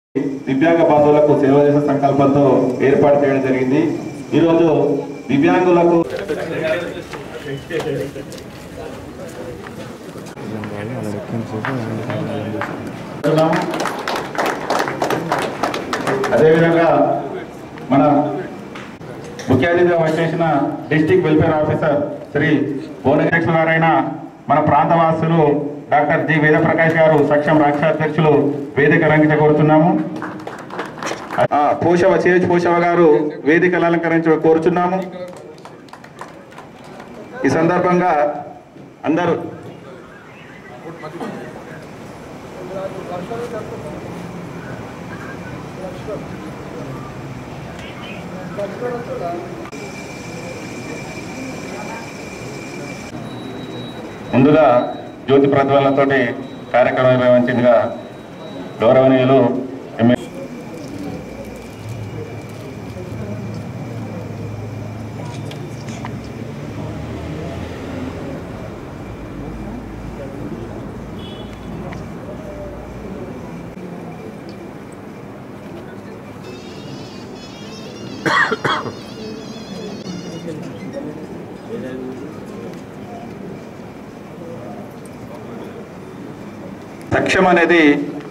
దివ్యాంగ బంధువులకు సేవ చేసే సంకల్పంతో ఏర్పాటు చేయడం జరిగింది ఈరోజు దివ్యాంగులకు చేస్తున్నాము. అదేవిధంగా మన ముఖ్య అతిథిగా వచ్చేసిన district welfare officer Shri Bhuvaneswara గారైన మన ప్రాంతవాసులు డాక్టర్ జి వేదప్రకాష్ గారు సక్షం రాష్ట్ర అధ్యక్షులు వేదిక రంగిత కోరుతున్నాము ఆ, పూషవ చేజ్ పూషవ గారు వేదికలు అలంకరించ కోరుచున్నాము ఈ సందర్భంగా అందరూ ముందుగా జ్యోతి ప్రజ్వలతోటి కార్యక్రమం నిర్వహించిందిగా గౌరవనీయులు ఎమ్మె- సక్షం అనేది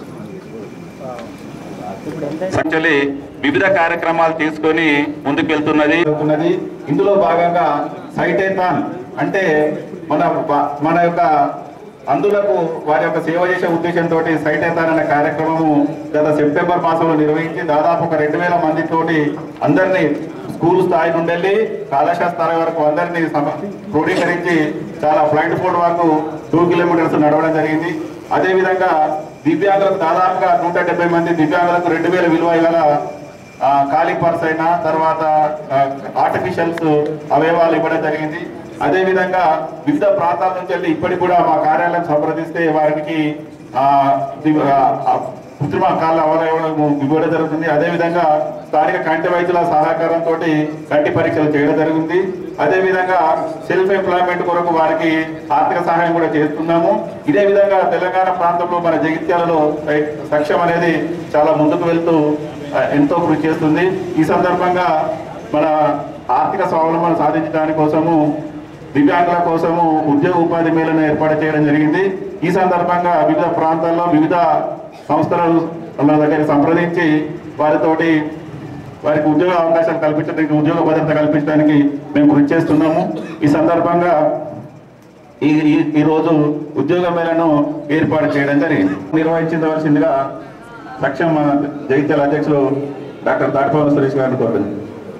సంచలి వివిధ కార్యక్రమాలు తీసుకొని ముందుకు వెళ్తున్నది వెళ్తున్నది. ఇందులో భాగంగా సైటేతాన్ అంటే మన బ- మన యొక్క అందులకు వారి యొక్క సేవ చేసే ఉద్దేశంతో సైటేతాన్ అనే కార్యక్రమము గత సెప్టెంబర్ మాసంలో నిర్వహించి దాదాపు ఒక రెండు వేల మందితోటి అందరినీ స్కూల్ స్థాయి నుండి వెళ్ళి కళాశాల స్థాయి వరకు అందరినీ సమ- క్రోడీకరించి చాలా ఫ్లైట్ ఫోర్డ్ వరకు టూ కిలోమీటర్స్ నడవడం జరిగింది అదేవిధంగా దివ్యాంగులకు దాదాపుగా నూట డెబ్బై మంది దివ్యాంగులకు రెండు వేల విలువ గల ఆ, ఖాళీ పర్స్ అయినా తర్వాత ఆర్టిఫిషియల్స్ అవయవాలు ఇవ్వడం జరిగింది అదేవిధంగా వివిధ ప్రాంతాల నుంచి వెళ్ళి ఇప్పటికి కూడా మా కార్యాలయం సంప్రదిస్తే వారికి ఆ, దివ్- ఆ, ఆ, కృత్రిమ కాళ్ళ అవయవం ఇవ్వడం జరుగుతుంది అదేవిధంగా స్థానిక కంటి వైద్యుల సహకారంతో కంటి పరీక్షలు చేయడం జరిగింది అదేవిధంగా సెల్ఫ్ ఎంప్లాయ్మెంట్ కొరకు వారికి ఆర్థిక సహాయం కూడా చేస్తున్నాము ఇదే విధంగా తెలంగాణ ప్రాంతంలో మన జగిత్యాలలో సై- సక్షం అనేది చాలా ముందుకు వెళ్తూ ఆ, ఎంతో కృషి చేస్తుంది ఈ సందర్భంగా మన ఆర్థిక స్వావలంబన సాధించడానికి కోసము దివ్యాంగుల కోసము ఉద్యోగ ఉపాధి మేళను ఏర్పాటు చేయడం జరిగింది ఈ సందర్భంగా వివిధ ప్రాంతాల్లో వివిధ సంస్థల దగ్గర సంప్రదించి వారితోటి వారికి ఉద్యోగ అవకాశాలు కల్పించడానికి ఉద్యోగ భద్రత కల్పించడానికి మేము కృషి చేస్తున్నాము ఈ సందర్భంగా ఈ ఈ- ఈ రోజు ఉద్యోగ మేళను ఏర్పాటు చేయడం జరిగింది నిర్వహించవలసిందిగా సక్షమ జగిత్యాల అధ్యక్షులు డాక్టర్ తాటిపవన్ సురేష్ గారిని కోరుతుంది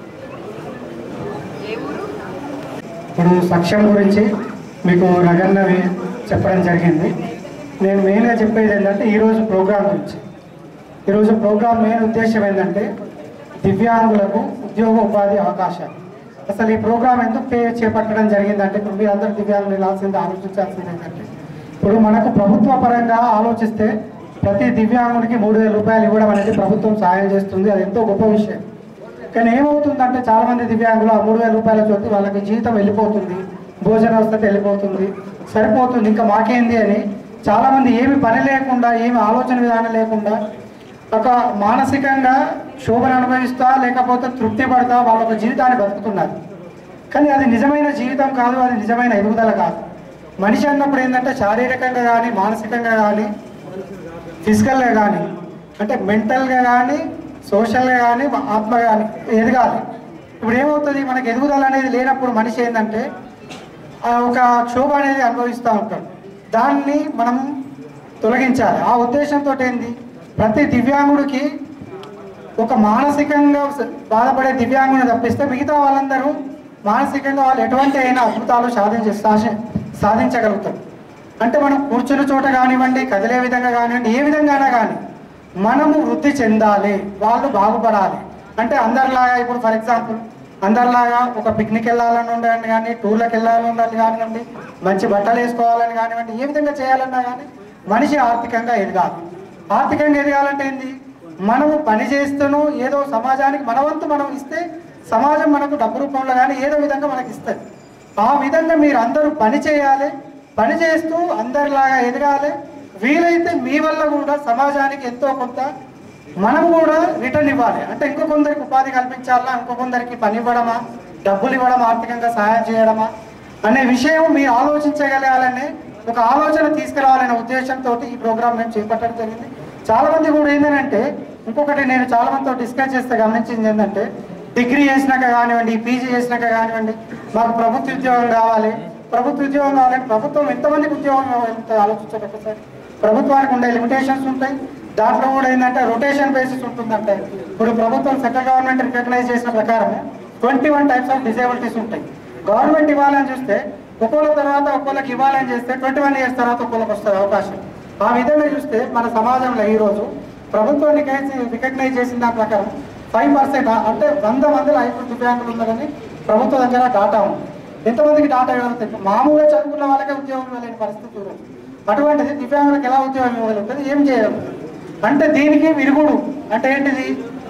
ఇప్పుడు సక్షం గురించి మీకు రగన్నవి చెప్పడం జరిగింది నేను మెయిన్గా చెప్పేది ఏంటంటే ఈరోజు ప్రోగ్రాం గురించి ఈరోజు ప్రోగ్రాం మెయిన్ ఉద్దేశం ఏంటంటే దివ్యాంగులకు ఉద్యోగ ఉపాధి అవకాశాలు అసలు ఈ ప్రోగ్రాం ఎందుకు పే- చేపట్టడం జరిగిందంటే ఇప్పుడు మీరు అందరు దివ్యాంగులు వెళ్ళాల్సింది ఆలోచించాల్సింది ఏంటంటే ఇప్పుడు మనకు ప్రభుత్వ పరంగా ఆలోచిస్తే ప్రతి దివ్యాంగునికి మూడు వేల రూపాయలు ఇవ్వడం అనేది ప్రభుత్వం సహాయం చేస్తుంది అది ఎంతో గొప్ప విషయం కానీ ఏమవుతుందంటే చాలా మంది దివ్యాంగులు ఆ మూడు వేల రూపాయల చోటు వాళ్ళకి జీతం వెళ్ళిపోతుంది భోజన వసతి వెళ్ళిపోతుంది సరిపోతుంది ఇంకా మాకేంది అని చాలా మంది ఏమి పని లేకుండా ఏమి ఆలోచన విధానం లేకుండా ఒక మానసికంగా శోభను అనుభవిస్తా లేకపోతే తృప్తి పడతా వాళ్ళ ఒక జీవితాన్ని బతుకుతున్నారు కానీ అది నిజమైన జీవితం కాదు అది నిజమైన ఎదుగుదల కాదు మనిషి అన్నప్పుడు ఏంటంటే శారీరకంగా కానీ మానసికంగా కానీ ఫిజికల్గా కానీ అంటే మెంటల్గా కానీ సోషల్గా కానీ ఆత్మ కానీ ఎదగాలి ఇప్పుడు ఏమవుతుంది మనకి ఎదుగుదల అనేది లేనప్పుడు మనిషి ఏంటంటే ఆ ఒక క్షోభ అనేది అనుభవిస్తూ ఉంటాడు దాన్ని మనం తొలగించాలి ఆ ఉద్దేశంతో ఏంది ప్రతి దివ్యాంగుడికి ఒక మానసికంగా స- బాధపడే దివ్యాంగుని తప్పిస్తే మిగతా వాళ్ళందరూ మానసికంగా వాళ్ళు ఎటువంటి అయినా అద్భుతాలు సాధించ సాధి- సాధించగలుగుతారు అంటే మనం కూర్చున్న చోట కానివ్వండి కదిలే విధంగా కానివ్వండి ఏ విధంగా అయినా కానీ మనము వృద్ధి చెందాలి వాళ్ళు బాగుపడాలి అంటే అందరిలాగా ఇప్పుడు ఫర్ ఎగ్జాంపుల్ అందరిలాగా ఒక పిక్నిక్ వెళ్ళాలని ఉండాలని కానీ టూర్లకు వెళ్ళాలని ఉండాలి కానివ్వండి మంచి బట్టలు వేసుకోవాలని కానివ్వండి ఏ విధంగా చేయాలన్నా కానీ మనిషి ఆర్థికంగా ఎదగాలి ఆర్థికంగా ఎదగాలంటే ఏంది మనము పని చేస్తూనూ ఏదో సమాజానికి మన వంతు మనం ఇస్తే సమాజం మనకు డబ్బు రూపంలో కానీ ఏదో విధంగా మనకి ఇస్తుంది ఆ విధంగా మీరు అందరూ పని చేయాలి పని చేస్తూ అందరిలాగా ఎదగాలి వీలైతే మీ వల్ల కూడా సమాజానికి ఎంతో కొంత మనం కూడా రిటర్న్ ఇవ్వాలి అంటే ఇంకో కొందరికి ఉపాధి కల్పించాలా ఇంకో కొందరికి పని ఇవ్వడమా డబ్బులు ఇవ్వడం ఆర్థికంగా సహాయం చేయడమా అనే విషయం మీరు ఆలోచించగలగాలనే ఒక ఆలోచన తీసుకురావాలనే ఉద్దేశంతో ఈ ప్రోగ్రామ్ మేము చేపట్టడం జరిగింది చాలా మంది కూడా ఏంటంటే ఇంకొకటి నేను చాలా మందితో డిస్కస్ చేస్తే గమనించింది ఏంటంటే డిగ్రీ చేసినాక కానివ్వండి పీజీ చేసినాక కానివ్వండి మాకు ప్రభుత్వ ఉద్యోగం కావాలి ప్రభుత్వ ఉద్యోగం కావాలంటే ప్రభుత్వం ఎంతమందికి ఉద్యోగం ఎంత ఆలోచించారు ఒకసారి ప్రభుత్వానికి ఉండే లిమిటేషన్స్ ఉంటాయి దాంట్లో కూడా ఏంటంటే రొటేషన్ బేసిస్ ఉంటుందంటే ఇప్పుడు ప్రభుత్వం సెంట్రల్ గవర్నమెంట్ రికగ్నైజ్ చేసిన ప్రకారం twenty one types of disabilities ఉంటాయి గవర్నమెంట్ ఇవ్వాలని చూస్తే ఒక్కొక్క తర్వాత ఒక్కొక్కరికి ఇవ్వాలని చేస్తే ట్వంటీ వన్ ఇయర్స్ తర్వాత ఒక్కొక్కరికి వస్తుంది అవకాశం ఆ విధంగా చూస్తే మన సమాజంలో ఈ రోజు ప్రభుత్వం రికగ్నైజ్ చేసిన దాని ప్రకారం ఫైవ్ పర్సెంట్ అంటే వంద మందిలో ఐదు దివ్యాంగులు ఉన్నారని ప్రభుత్వం దగ్గర డాటా ఉంది ఎంతమందికి డాటా ఇవ్వగలుగుతాయి మామూలుగా చదువుకున్న వాళ్ళకే ఉద్యోగం ఇవ్వలేని పరిస్థితి ఈరోజు అటువంటిది దివ్యాంగులకు ఎలా ఉద్యోగం ఇవ్వగలుగుతుంది ఏం చేయగలుగుతుంది అంటే దీనికి విరుగుడు అంటే ఏంటిది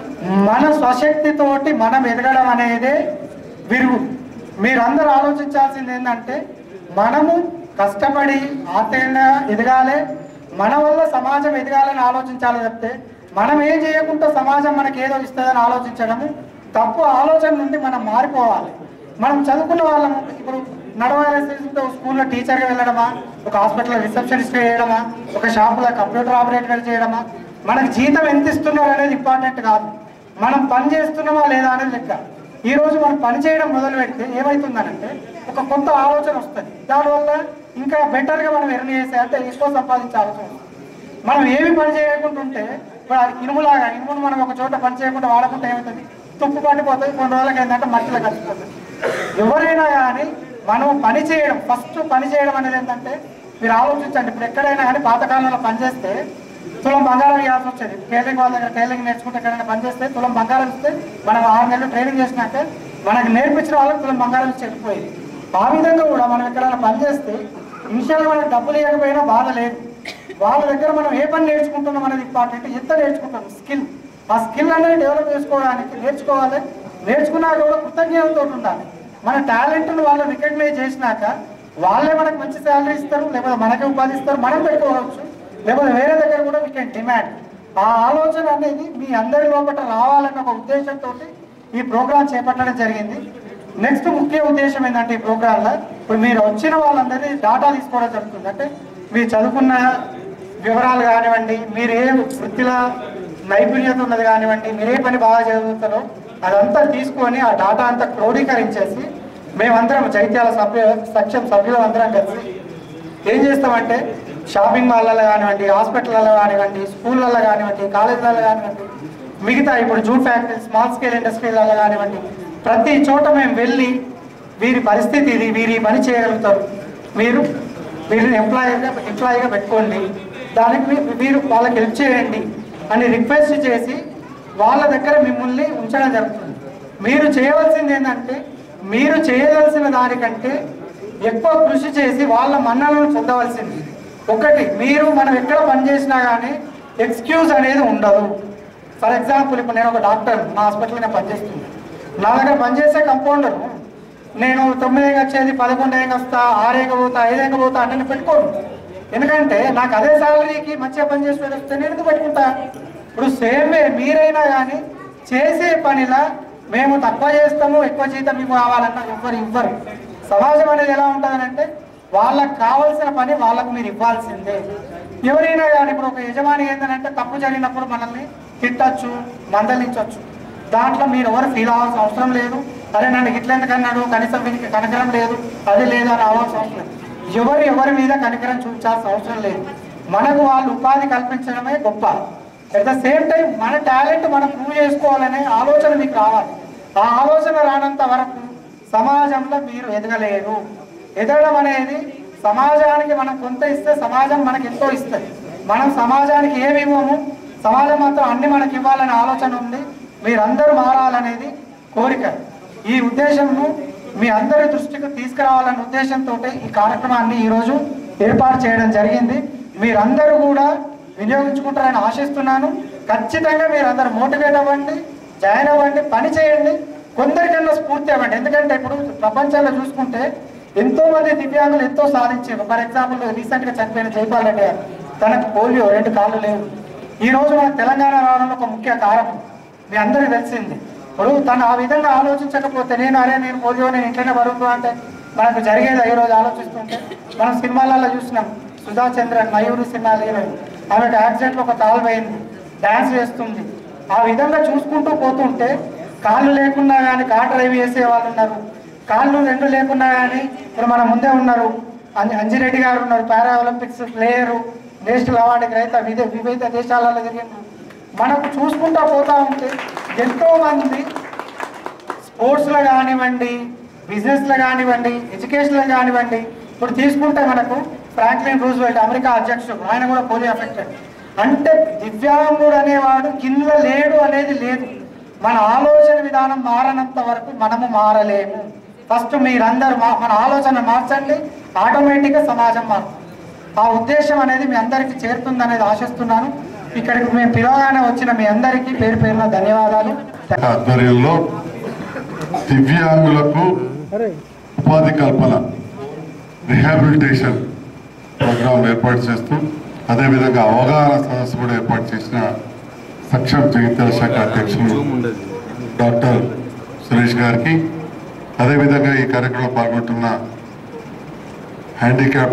మన స్వశక్తితోటి మనం ఎదగడం అనేదే విరుగు మీరందరూ ఆలోచించాల్సింది ఏంటంటే మనము కష్టపడి ఆర్థికంగా ఎదగాలి మన వల్ల సమాజం ఎదగాలని ఆలోచించాలి తప్పితే మనం ఏం చేయకుండా సమాజం మనకి ఏదో ఇస్తుందని ఆలోచించడము తప్పు ఆలోచన నుండి మనం మారిపోవాలి మనం చదువుకున్న వాళ్ళము ఇప్పుడు నడవాల్సిందో స్కూల్లో టీచర్గా వెళ్ళడమా ఒక హాస్పిటల్లో రిసెప్షనిస్ట్ చేయడమా ఒక షాపులో కంప్యూటర్ ఆపరేటర్ చేయడమా మనకు జీతం ఎంత ఇస్తున్నారు అనేది ఇంపార్టెంట్ కాదు మనం పని చేస్తున్నామా లేదా అనేది లెక్క ఈ రోజు మనం పని చేయడం మొదలు పెడితే ఏమవుతుందనంటే ఒక కొత్త ఆలోచన వస్తుంది దానివల్ల ఇంకా బెటర్గా మనం ఎర్న్ చేసే అంటే ఎక్కువ సంపాదించే ఆలోచన వస్తుంది మనం ఏమి పని చేయకుండా ఉంటే ఇప్పుడు అది ఇనుములాగా ఇనుమును మనం ఒక చోట పని చేయకుండా వాడకుండా ఏమవుతుంది తుప్పు పట్టిపోతుంది కొన్ని రోజులకి ఏంటంటే మట్టిలో కలిసిపోతుంది ఎవరైనా కానీ మనం పని చేయడం ఫస్ట్ పని చేయడం అనేది ఏంటంటే మీరు ఆలోచించండి ఇప్పుడు ఎక్కడైనా కానీ పాతకాలంలో పని చేస్తే తులం బంగారం ఇవ్వాల్సి వచ్చేది టైలరింగ్ వాళ్ళ దగ్గర టైలరింగ్ నేర్చుకుంటే ఎక్కడైనా పని చేస్తే తులం బంగారం ఇస్తే మనం ఆరు నెలలు ట్రైనింగ్ చేసినాక మనకు నేర్పించిన వాళ్ళకి తులం బంగారం ఇచ్చి వెళ్ళిపోయింది ఆ విధంగా కూడా మనం ఎక్కడైనా పని చేస్తే ఇనిషియల్గా మనకు డబ్బులు ఇవ్వకపోయినా బాధ లేదు వాళ్ళ దగ్గర మనం ఏ పని నేర్చుకుంటున్నాం అనేది ఇంపార్టెంట్ ఎంత నేర్చుకుంటాం స్కిల్ ఆ స్కిల్ అనేది డెవలప్ చేసుకోవడానికి నేర్చుకోవాలి నేర్చుకున్నాక కూడా కృతజ్ఞతతో ఉండాలి మన టాలెంట్ను వాళ్ళు రికగ్నైజ్ చేసినాక వాళ్ళే మనకు మంచి శాలరీ ఇస్తారు లేకపోతే మనకే ఉపాధి ఇస్తారు మనం పెట్టుకోవచ్చు లేకపోతే వేరే దగ్గర కూడా వీ కెన్ డిమాండ్ ఆ ఆలోచన అనేది మీ అందరి లోపల రావాలన్న ఒక ఉద్దేశంతో ఈ ప్రోగ్రామ్ చేపట్టడం జరిగింది నెక్స్ట్ ముఖ్య ఉద్దేశం ఏంటంటే ఈ ప్రోగ్రాంలో ఇప్పుడు మీరు వచ్చిన వాళ్ళందరినీ డాటా తీసుకోవడం జరుగుతుంది అంటే మీరు చదువుకున్న వివరాలు కానివ్వండి మీరు ఏ వృత్తిలో నైపుణ్యత ఉన్నది కానివ్వండి మీరు ఏ పని బాగా చదువుతారో అదంతా తీసుకొని ఆ డాటా అంతా క్రోడీకరించేసి మేమందరం చైత్యాల సభ్య సఖ్యం సభ్యులం అందరం కలిసి ఏం చేస్తామంటే షాపింగ్ మాల్లలో కానివ్వండి హాస్పిటల్లో కానివ్వండి స్కూళ్ళల్లో కానివ్వండి కాలేజీలలో కానివ్వండి మిగతా ఇప్పుడు జూట్ ఫ్యాక్టరీ స్మాల్ స్కేల్ ఇండస్ట్రీలలో కానివ్వండి ప్రతి చోట మేము వెళ్ళి వీరి పరిస్థితి ఇది వీరి ఈ పని చేయగలుగుతారు మీరు వీరిని ఎంప్లాయీగా ఎంప్లాయీగా పెట్టుకోండి దానికి మీ- మీరు వాళ్ళకి హెల్ప్ చేయండి అని రిక్వెస్ట్ చేసి వాళ్ళ దగ్గర మిమ్మల్ని ఉంచడం జరుగుతుంది మీరు చేయవలసింది ఏంటంటే మీరు చేయవలసిన దానికంటే ఎక్కువ కృషి చేసి వాళ్ళ మన్నలను పొందవలసింది ఒకటి మీరు మనం ఎక్కడ పని చేసినా కానీ ఎక్స్క్యూజ్ అనేది ఉండదు ఫర్ ఎగ్జాంపుల్ ఇప్పుడు నేను ఒక డాక్టర్ నా హాస్పిటల్లో నేను పనిచేస్తుంది నా దగ్గర పనిచేసే కంపౌండర్ నేను తొమ్మిది వచ్చేది పదకొండు ఏం వస్తా ఆరేక పోతా ఐదేక పోతా అంటే నేను పెట్టుకోను ఎందుకంటే నాకు అదే సాలరీకి మంచిగా పని చేసి వస్తే నేను ఎందుకు పెట్టుకుంటా ఇప్పుడు సేమ్ వే మీరైనా కానీ చేసే పనిలా మేము తక్కువ చేస్తాము ఎక్కువ జీతం మీకు కావాలన్నా ఎవ్వరు ఇవ్వరు సమాజం అనేది ఎలా ఉంటుందనంటే వాళ్ళకి కావాల్సిన పని వాళ్ళకు మీరు ఇవ్వాల్సిందే ఎవరైనా కానీ ఇప్పుడు ఒక యజమాని ఏంటంటే తప్పు జరిగినప్పుడు మనల్ని తిట్టచ్చు మందలించవచ్చు దాంట్లో మీరు ఎవరు ఫీల్ అవ్వాల్సిన అవసరం లేదు అరే నన్ను ఇట్లా ఎందుకు అన్నాడు కనీసం వీనికి కనకరం లేదు అది లేదు అని అవ్వాల్సిన అవసరం లేదు ఎవరు ఎవరి మీద కనికరం చూపించాల్సిన అవసరం లేదు మనకు వాళ్ళు ఉపాధి కల్పించడమే గొప్ప అట్ ద సేమ్ టైం మన టాలెంట్ మనం ప్రూవ్ చేసుకోవాలనే ఆలోచన మీకు రావాలి ఆ ఆలోచన రానంత వరకు సమాజంలో మీరు ఎదగలేరు ఎదగడం అనేది సమాజానికి మనం కొంత ఇస్తే సమాజం మనకి ఎంతో ఇస్తుంది మనం సమాజానికి ఏమి ఇవ్వము సమాజం మాత్రం అన్ని మనకి ఇవ్వాలనే ఆలోచన ఉంది మీరందరూ మారాలనేది కోరిక ఈ ఉద్దేశంను మీ అందరి దృష్టికి తీసుకురావాలనే ఉద్దేశంతో ఈ కార్యక్రమాన్ని ఈరోజు ఏర్పాటు చేయడం జరిగింది మీరందరూ కూడా వినియోగించుకుంటారని ఆశిస్తున్నాను ఖచ్చితంగా మీరందరూ మోటివేట్ అవ్వండి జాయిన్ అవ్వండి పని చేయండి కొందరికన్నా స్ఫూర్తి అవ్వండి ఎందుకంటే ఇప్పుడు ప్రపంచంలో చూసుకుంటే ఎంతో మంది దివ్యాంగులు ఎంతో సాధించారు ఫర్ ఎగ్జాంపుల్ రీసెంట్ గా చనిపోయిన జైపాల్ రెడ్డి గారు తనకు పోలియో రెండు కాళ్ళు లేవు ఈ రోజు మన తెలంగాణ రావడంలో ఒక ముఖ్య కారణం మీ అందరికీ తెలిసింది ఇప్పుడు తను ఆ విధంగా ఆలోచించకపోతే నేను అరే నేను పోలియో నేను ఇంట్లోనే బరువు అంటే మనకు జరిగేది ఈ రోజు ఆలోచిస్తుంటే మనం సినిమాలలో చూసినాం సుధా చంద్రన్ మయూరి సినిమా హీరోయిన్ ఆమెకు యాక్సిడెంట్లో ఒక కాలు పోయింది డ్యాన్స్ వేస్తుంది ఆ విధంగా చూసుకుంటూ పోతుంటే కాళ్ళు లేకున్నా కానీ కార్ డ్రైవ్ చేసే వాళ్ళు ఉన్నారు కాళ్ళు రెండు లేకున్నా కానీ ఇప్పుడు మన ముందే ఉన్నారు అంజ- అంజిరెడ్డి గారు ఉన్నారు para Olympics player national award గ్రహీత వివిధ వివిధ దేశాలలో జరిగింది మనకు చూసుకుంటూ పోతా ఉంటే ఎంతో మంది స్పోర్ట్స్లో కానివ్వండి బిజినెస్లో కానివ్వండి ఎడ్యుకేషన్లో కానివ్వండి ఇప్పుడు తీసుకుంటే మనకు ఫ్రాంక్లిన్ రూజ్వెల్ట్ అమెరికా అధ్యక్షుడు ఆయన కూడా పోలియో అఫెక్టెడ్ అంటే దివ్యాంగుడు అనేవాడు కింద లేడు అనేది లేదు మన ఆలోచన విధానం మారనంత వరకు మనము మారలేము ఫస్ట్ మీరందరూ మా మన ఆలోచన మార్చండి ఆటోమేటిక్గా సమాజం మారుతుంది ఆ ఉద్దేశం అనేది మీ అందరికీ చేరుతుందనేది ఆశిస్తున్నాను ఇక్కడికి మేము పిలవగానే వచ్చిన మీ అందరికీ పేరు పేరున ధన్యవాదాలు ఆధ్వర్యంలో దివ్యాంగులకు ఉపాధి కల్పన రిహాబిలిటేషన్ ప్రోగ్రాం ఏర్పాటు చేస్తూ అదేవిధంగా అవగాహన సదస్సు కూడా ఏర్పాటు చేసిన సక్షం జగిత్యాల శాఖ అధ్యక్షులు డాక్టర్ సురేష్ గారికి అదేవిధంగా ఈ కార్యక్రమంలో పాల్గొంటున్న హ్యాండిక్యాప్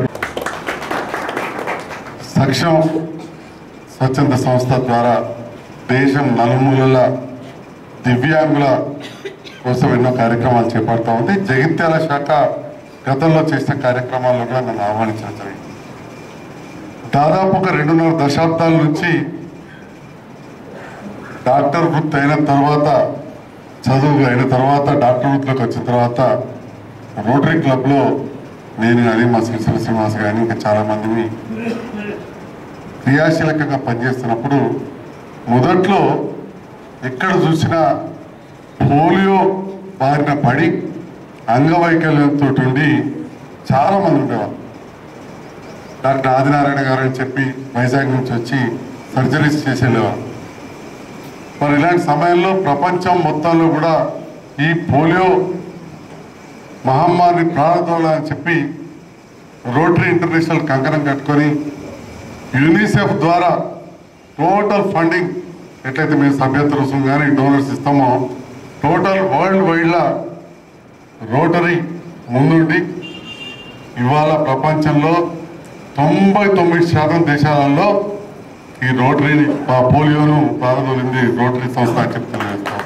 సక్షం స్వచ్ఛంద సంస్థ ద్వారా దేశం నలుమూలల దివ్యాంగుల కోసం ఎన్నో కార్యక్రమాలు చేపడతా ఉంది జగిత్యాల శాఖ గతంలో చేసిన కార్యక్రమాల్లో కూడా నన్ను ఆహ్వానించడం జరిగింది దాదాపు ఒక రెండున్నర దశాబ్దాల నుంచి డాక్టర్ వృత్తి అయిన తర్వాత చదువు అయిన తర్వాత డాక్టర్ వృత్తిలోకి వచ్చిన తర్వాత రోటరీ క్లబ్లో నేను కానీ మా శ్రీశ్వర శ్రీనివాస్ కానీ ఇంకా చాలా మందిని క్రియాశీలకంగా పనిచేస్తున్నప్పుడు మొదట్లో ఎక్కడ చూసినా పోలియో బారిన పడి అంగవైకల్యంతో ఉండి చాలా మంది ఉండేవారు డాక్టర్ ఆదినారాయణ గారు అని చెప్పి వైజాగ్ నుంచి వచ్చి సర్జరీస్ చేసేవారు మరి ఇలాంటి సమయంలో ప్రపంచం మొత్తంలో కూడా ఈ పోలియో మహమ్మారిని ప్రారంభంలో చెప్పి రోటరీ ఇంటర్నేషనల్ కంకణం కట్టుకొని యూనిసెఫ్ ద్వారా టోటల్ ఫండింగ్ ఎట్లయితే మేము సభ్యత్వ రుసుము కానీ డోనర్స్ ఇస్తామో టోటల్ వరల్డ్ వైడ్లా రోటరీ ముందుండి ఇవాళ ప్రపంచంలో తొంభై తొమ్మిది శాతం దేశాలలో ఈ రోటరీని ఆ పోలియోను ప్రారంభించింది రోటరీ సంస్థ అని చెప్పి తెలియజేస్తాం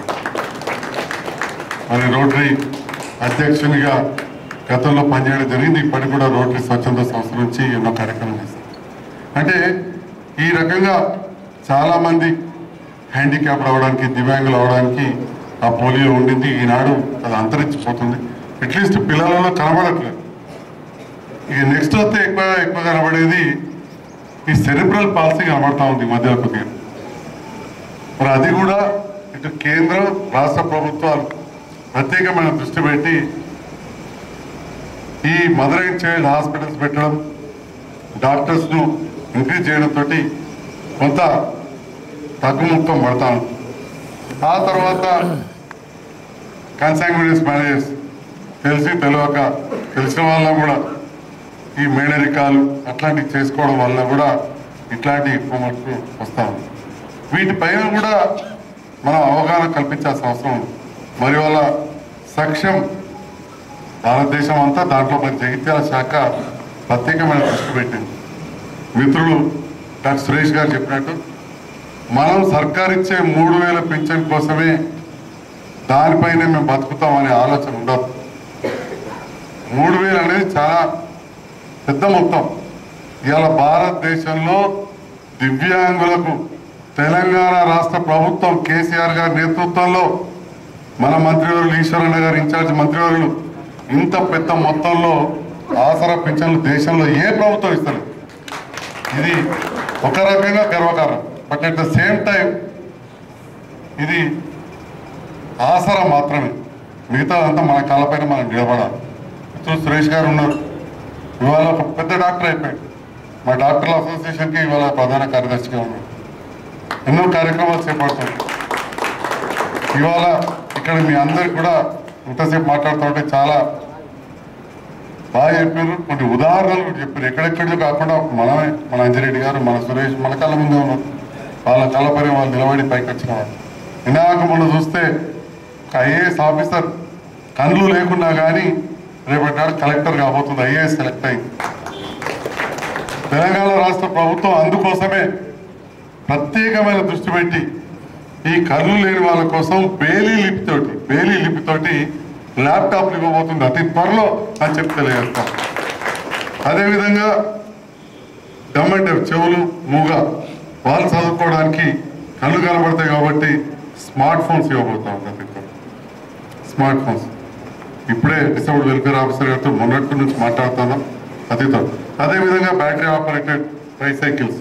మరి రోటరీ అధ్యక్షునిగా గతంలో పనిచేయడం జరిగింది ఇప్పటికి కూడా రోటరీ స్వచ్ఛంద సంస్థ నుంచి ఎన్నో కార్యక్రమాలు చేస్తాం అంటే ఈ రకంగా చాలామంది హ్యాండిక్యాప్డ్ అవడానికి దివ్యాంగులు అవడానికి ఆ పోలియో ఉండింది ఈనాడు అది అంతరించిపోతుంది అట్లీస్ట్ పిల్లలలో కనబడట్లేదు ఇక నెక్స్ట్ వస్తే ఎక్కువ ఎక్కువ కనబడేది ఈ సెరిబ్రల్ పాలసీ కనబడతా ఉంది ఈ మధ్యలో కొద్దిగా మరి అది కూడా ఇటు కేంద్రం రాష్ట్ర ప్రభుత్వాలు ప్రత్యేకమైన దృష్టి పెట్టి ఈ మదర్ అండ్ చైల్డ్ హాస్పిటల్స్ పెట్టడం డాక్టర్స్ ను ఇంక్రీజ్ చేయడంతో కొంత తగ్గుముఖం పడతాం ఆ తర్వాత కన్సాంగ్యునియస్ మ్యారేజెస్ తెలిసి తెలియక తెలిసిన వాళ్ళ కూడా ఈ మేడరికాలు అట్లాంటివి చేసుకోవడం వల్ల కూడా ఇట్లాంటి ఎక్కువ మటుకు వస్తా ఉంది వీటిపైన కూడా మనం అవగాహన కల్పించాల్సిన అవసరం ఉంది మరి వాళ్ళ సఖ్యం భారతదేశం అంతా దాంట్లో మరి జగిత్యాల శాఖ ప్రత్యేకమైన దృష్టి పెట్టింది మిత్రులు డాక్టర్ సురేష్ గారు చెప్పినట్టు మనం సర్కార్ ఇచ్చే మూడు వేల పింఛన్ కోసమే దానిపైనే మేము బతుకుతామనే ఆలోచన ఉండదు మూడు వేలు అనేది చాలా పెద్ద మొత్తం ఇవాళ భారతదేశంలో దివ్యాంగులకు తెలంగాణ రాష్ట్ర ప్రభుత్వం కేసీఆర్ గారి నేతృత్వంలో మన మంత్రివర్యులు ఈశ్వరన్న గారు ఇన్ఛార్జ్ మంత్రివర్యులు ఇంత పెద్ద మొత్తంలో ఆసరా పింఛన్లు దేశంలో ఏ ప్రభుత్వం ఇస్తలేదు ఇది ఒక రకంగా గర్వకారణం but at the same time ఇది ఆసరా మాత్రమే మిగతా అంతా మన కాళ్ళపైన మనం నిలబడాలి ఇప్పుడు సురేష్ గారు ఉన్నారు ఇవాళ ఒక పెద్ద డాక్టర్ అయిపోయాడు మా డాక్టర్ల అసోసియేషన్కి ఇవాళ ప్రధాన కార్యదర్శిగా ఉన్నాడు ఎన్నో కార్యక్రమాలు చేపడుతుంది ఇవాళ ఇక్కడ మీ అందరికి కూడా ఇంతసేపు మాట్లాడుతుంటే చాలా బాగా చెప్పారు కొన్ని ఉదాహరణలు కూడా చెప్పారు ఎక్కడెక్కడిదో కాకుండా మనమే మన అంజిరెడ్డి గారు మన సురేష్ మన కళ్ళ ముందే ఉన్నారు వాళ్ళ కలపరి వాళ్ళు నిలబడి పైకి వచ్చిన వాళ్ళు వినాయక మొన్న చూస్తే ఒక ఐఏఎస్ ఆఫీసర్ కళ్ళు లేకున్నా కానీ రేపటి నాడు కలెక్టర్ కాబోతుంది ఐఏఎస్ సెలెక్ట్ అయింది తెలంగాణ రాష్ట్ర ప్రభుత్వం అందుకోసమే ప్రత్యేకమైన దృష్టి పెట్టి ఈ కళ్ళు లేని వాళ్ళ కోసం బేలీ లిపితోటి బేలీ లిపితోటి ల్యాప్టాప్లు ఇవ్వబోతుంది అతి త్వరలో అని చెప్పి తెలియజేస్తాం అదేవిధంగా గవర్నమెంట్ చెవులు మూగ వాళ్ళు చదువుకోవడానికి కళ్ళు కనబడతాయి కాబట్టి స్మార్ట్ ఫోన్స్ ఇవ్వబోతా ఉంది అతి త్వరలో స్మార్ట్ ఫోన్స్ ఇప్పుడే డిసెంబర్ వెల్ఫేర్ ఆఫీసర్ గారితో మొన్నటి నుంచి మాట్లాడుతున్నాం అతి త్వరలో అదేవిధంగా బ్యాటరీ ఆపరేటెడ్ ట్రైసైకిల్స్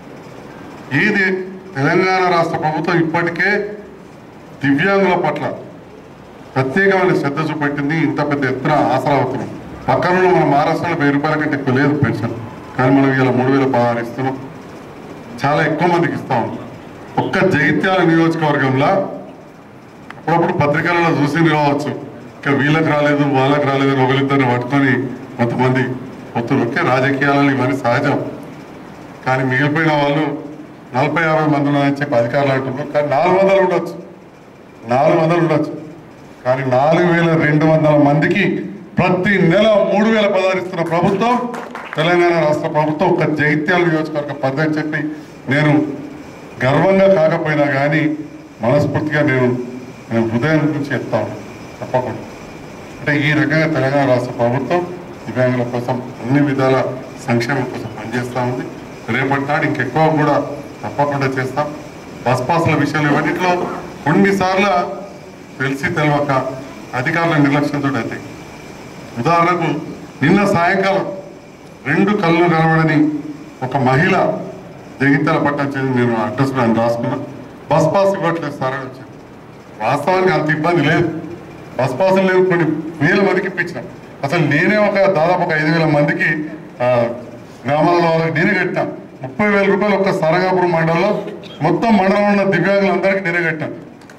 ఇది తెలంగాణ రాష్ట్ర ప్రభుత్వం ఇప్పటికే దివ్యాంగుల పట్ల ప్రత్యేకమైన శ్రద్ధ చూపెట్టింది ఇంత పెద్ద ఎత్తున ఆసరా అవుతున్నాం పక్కన మన మహారాష్ట్రలో వెయ్యి రూపాయల కంటే ఎక్కువ లేదు పెన్షన్ కానీ మనం ఇలా మూడు వేల పదహారు ఇస్తున్నాం చాలా ఎక్కువ మందికి ఇస్తా ఉన్నాం ఒక్క జగిత్యాల నియోజకవర్గంలో అప్పుడప్పుడు పత్రికలలో చూసింది కావచ్చు ఇక వీళ్ళకి రాలేదు వాళ్ళకి రాలేదు అని ఒకరిద్దరిని పట్టుకొని కొంతమంది పొత్తులు ఓకే రాజకీయాలలో ఇవన్నీ సహజం కానీ మిగిలిపోయిన వాళ్ళు నలభై యాభై మంది ఉన్నారని చెప్పి అధికారులు అంటున్నారు కానీ నాలుగు వందలు ఉండొచ్చు నాలుగు వందలు ఉండొచ్చు కానీ నాలుగు వేల రెండు వందల మందికి ప్రతి నెల మూడు వేల పదహారు ఇస్తున్న ప్రభుత్వం తెలంగాణ రాష్ట్ర ప్రభుత్వం ఒక జగిత్యాల నియోజకవర్గ పద్ధతి చెప్పి నేను గర్వంగా కాకపోయినా కానీ మనస్ఫూర్తిగా నేను నేను హృదయం నుంచి చెప్తాను తప్పకుండా అంటే ఈ రకంగా తెలంగాణ రాష్ట్ర ప్రభుత్వం దివ్యాంగుల కోసం అన్ని విధాల సంక్షేమం కోసం పనిచేస్తూ ఉంది రేపటి నాడు ఇంకెక్కువ కూడా తప్పకుండా చేస్తాం బస్ పాసుల విషయంలో ఇవన్నింటిలో కొన్నిసార్లు తెలిసి తెలియక అధికారుల నిర్లక్ష్యంతో అవుతాయి ఉదాహరణకు నిన్న సాయంకాలం రెండు కళ్ళు కనబడని ఒక మహిళ జగిత్యాల పట్టణం చెంది నేను అడ్రస్ కూడా ఆయన రాసుకున్నా బస్ పాస్ ఇవ్వట్లేదు సార్ అని వచ్చింది వాస్తవానికి అంత ఇబ్బంది లేదు బస్ పాసులు లేవు కొన్ని వేల మందికి ఇప్పించిన అసలు నేనే ఒక దాదాపు ఒక ఐదు వేల మందికి ఆ, గ్రామాలలో వాళ్ళకి నేనే కట్టినా ముప్పై వేల రూపాయలు ఒక్క సరగాపురం మండలంలో మొత్తం మండలంలో ఉన్న దివ్యాంగులందరికీ నేనే కట్టాను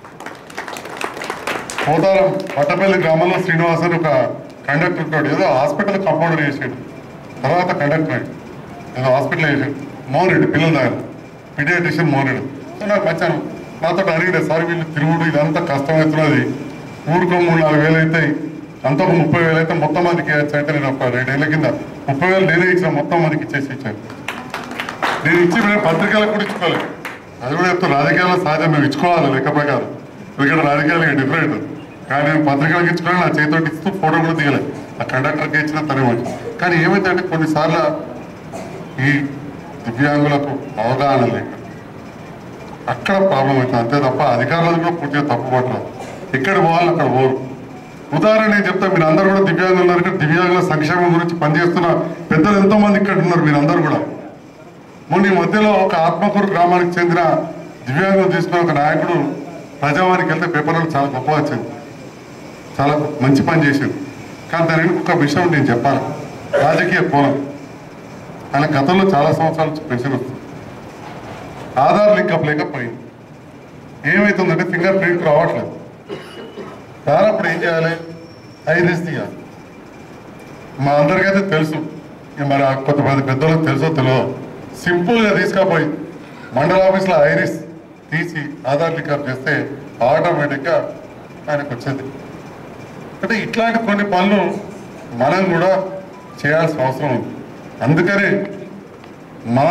పోతారం పట్టపల్లి గ్రామంలో శ్రీనివాస్ అని ఒక కండక్టర్ తోటి ఏదో హాస్పిటల్ కంపౌండర్ చేసాడు తర్వాత కండక్టర్ అయ్యాడు. ఏదో హాస్పిటల్ చేసాడు మోహన్ రెడ్డి పిల్లల దగ్గర పీడియాట్రిషియన్ మోహన్ రెడ్డి సో నాకు వచ్చాను నాతో అడిగిన సార్ వీళ్ళు తిరుగుడు ఇదంతా కష్టమవుతున్నది ఊరుకో మూడు నాలుగు వేలు అవుతాయి అంత ఒక ముప్పై వేలు అయితే మొత్తం మందికి ఇవ్వచ్చు అంటే నేను ఒక రెండేళ్ల కింద ముప్పై వేలు నేనే ఇచ్చిన మొత్తం మందికి ఇచ్చేసి ఇచ్చాను నేను ఇచ్చి నేను పత్రికలకు కూడా ఇచ్చుకోలేదు అది కూడా చెప్తాను రాజకీయాల్లో సహజం మేము ఇచ్చుకోవాలి లెక్క ప్రకారం ఇక్కడ రాజకీయాలు డిఫరెంట్ కానీ నేను పత్రికలకు ఇచ్చుకొని నా చేతితో ఇస్తూ ఫోటో కూడా తీయలేదు ఆ కండక్టర్కి ఇచ్చిన తనే మంచి కానీ ఏమైందంటే కొన్నిసార్లు ఈ దివ్యాంగులకు అవగాహన లేక అక్కడ ప్రాబ్లం అవుతుంది అంతే తప్ప అధికారులకు కూడా పూర్తిగా తప్పు పట్టలేదు ఎక్కడ పోవాలి అక్కడ పోరు ఉదాహరణ నేను చెప్తా మీరు అందరూ కూడా దివ్యాంగులు ఉన్నారు ఇక్కడ దివ్యాంగుల సంక్షేమం గురించి పనిచేస్తున్న పెద్దలు ఎంతో మంది ఇక్కడ ఉన్నారు మీరు అందరూ కూడా మొన్న ఈ మధ్యలో ఒక ఆత్మకూరు గ్రామానికి చెందిన దివ్యాంగులు తీసుకున్న ఒక నాయకుడు ప్రజావానికి వెళ్తే పేపర్లో చాలా గొప్ప వచ్చింది చాలా మంచి పని చేసింది కానీ దాని వెనుక ఒక విషయం నేను చెప్పాలి రాజకీయ కోణం ఆయన గతంలో చాలా సంవత్సరాల నుంచి పెన్షన్ వస్తుంది ఆధార్ లింక్ అప్ లేకపోయింది ఏమవుతుందంటే ఫింగర్ ప్రింట్ రావట్లేదు రానప్పుడు ఏం చేయాలి ఐరిస్ తీయాలి మా అందరికైతే తెలుసు ఇక మరి ఆ కొంతమంది పెద్దలకు తెలుసో తెలియదు సింపుల్గా తీసుకపోయి మండల ఆఫీస్లో ఐరిస్ తీసి ఆధార్ లింక్ అప్ చేస్తే ఆటోమేటిక్గా ఆయనకు వచ్చేది అంటే ఇట్లాంటి కొన్ని పనులు మనం కూడా చేయాల్సిన అవసరం ఉంది అందుకనే మన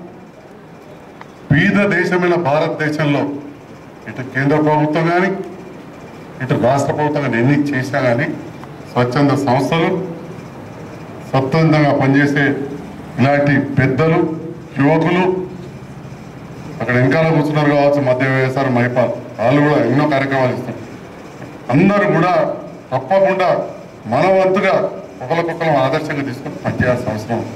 బీద దేశమైన భారతదేశంలో ఇటు కేంద్ర ప్రభుత్వం కానీ ఇటు రాష్ట్ర ప్రభుత్వం కానీ ఎన్ని చేసినా కానీ స్వచ్ఛంద సంస్థలు స్వతంత్రంగా పనిచేసే ఇలాంటి పెద్దలు యువకులు అక్కడ వెనకాల కూర్చున్నారు కావచ్చు మధ్య వేసారు మైపాల్ వాళ్ళు కూడా ఎన్నో కార్యక్రమాలు ఇస్తారు అందరూ కూడా తప్పకుండా మన వంతుగా ఒకరికొకరు ఆదర్శంగా తీసుకొని పనిచేయాల్సిన అవసరం ఉంది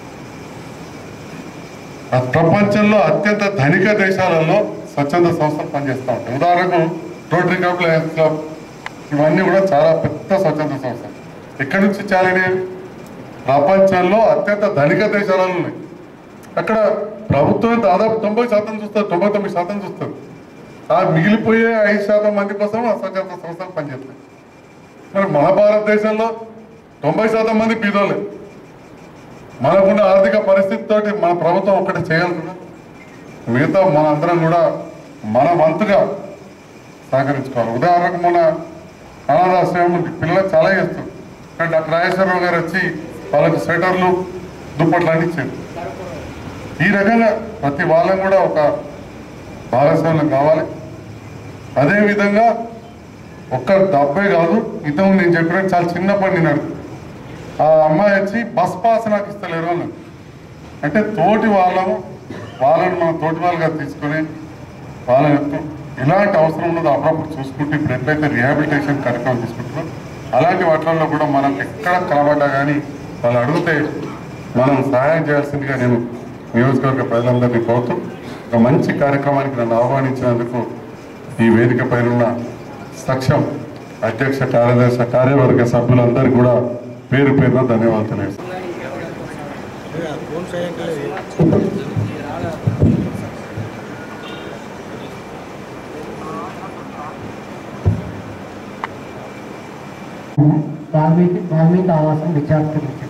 ఆ ప్రపంచంలో అత్యంత ధనిక దేశాలలో స్వచ్ఛంద సంస్థలు పనిచేస్తూ ఉంటాయి ఉదాహరణకు రోటరీ క్లబ్ లయన్స్ క్లబ్ ఇవన్నీ కూడా చాలా పెద్ద స్వచ్ఛంద సంస్థలు ఎక్కడి నుంచి చాలని ప్రపంచంలో అత్యంత ధనిక దేశాలలో ఉన్నాయి అక్కడ ప్రభుత్వం దాదాపు తొంభై శాతం చూస్తారు తొంభై తొమ్మిది శాతం చూస్తారు ఆ మిగిలిపోయే ఐదు శాతం మంది కోసం ఆ స్వచ్ఛంద సంస్థలు పనిచేస్తాయి మరి మన భారతదేశంలో తొంభై శాతం మంది బీదోలే మనకున్న ఆర్థిక పరిస్థితితోటి మన ప్రభుత్వం ఒక్కటి చేయగలుగుతుందా మిగతా మనందరం కూడా మన వంతుగా సహకరించుకోవాలి ఉదాహరణకు మన అనాథాశ్రయం ఉంది పిల్లలు చాలా చేస్తారు కానీ డాక్టర్ రాజేశ్వరరావు గారు వచ్చి వాళ్ళకి స్వెటర్లు దుప్పట్లు అన్ని ఇచ్చారు ఈ రకంగా ప్రతి వాళ్ళని కూడా ఒక భాగస్వామ్యం కావాలి అదేవిధంగా ఒక్క డబ్బే కాదు ఇంతకు నేను చెప్పినట్టు చాలా చిన్నప్పటి నేను అడుగు ఆ అమ్మాయి వచ్చి బస్ పాస్ నాకు ఇస్తలేరు అన్నది అంటే తోటి వాళ్ళము వాళ్ళని మన తోటి వాళ్ళగా తీసుకొని వాళ్ళ యొక్క ఎలాంటి అవసరం ఉన్నదో అప్పుడప్పుడు చూసుకుంటే ఇప్పుడు ఎట్లయితే రిహాబిలిటేషన్ కార్యక్రమం తీసుకుంటున్నాం అలాంటి వాటిల్లో కూడా మనం ఎక్కడ కనబడ్డా కానీ వాళ్ళు అడిగితే మనం సహాయం చేయాల్సిందిగా నేను నియోజకవర్గ ప్రజలందరినీ కోరుతూ ఒక మంచి కార్యక్రమానికి నన్ను ఆహ్వానించినందుకు ఈ వేదిక పైన ఉన్న సక్షం అధ్యక్ష కార్యదర్శి కార్యవర్గ సభ్యులందరికీ కూడా పేరు పేరున ధన్యవాదాలు తెలియజేస్తాను వాల్మీకి వాల్మీకి ఆవాసం విద్యార్థులు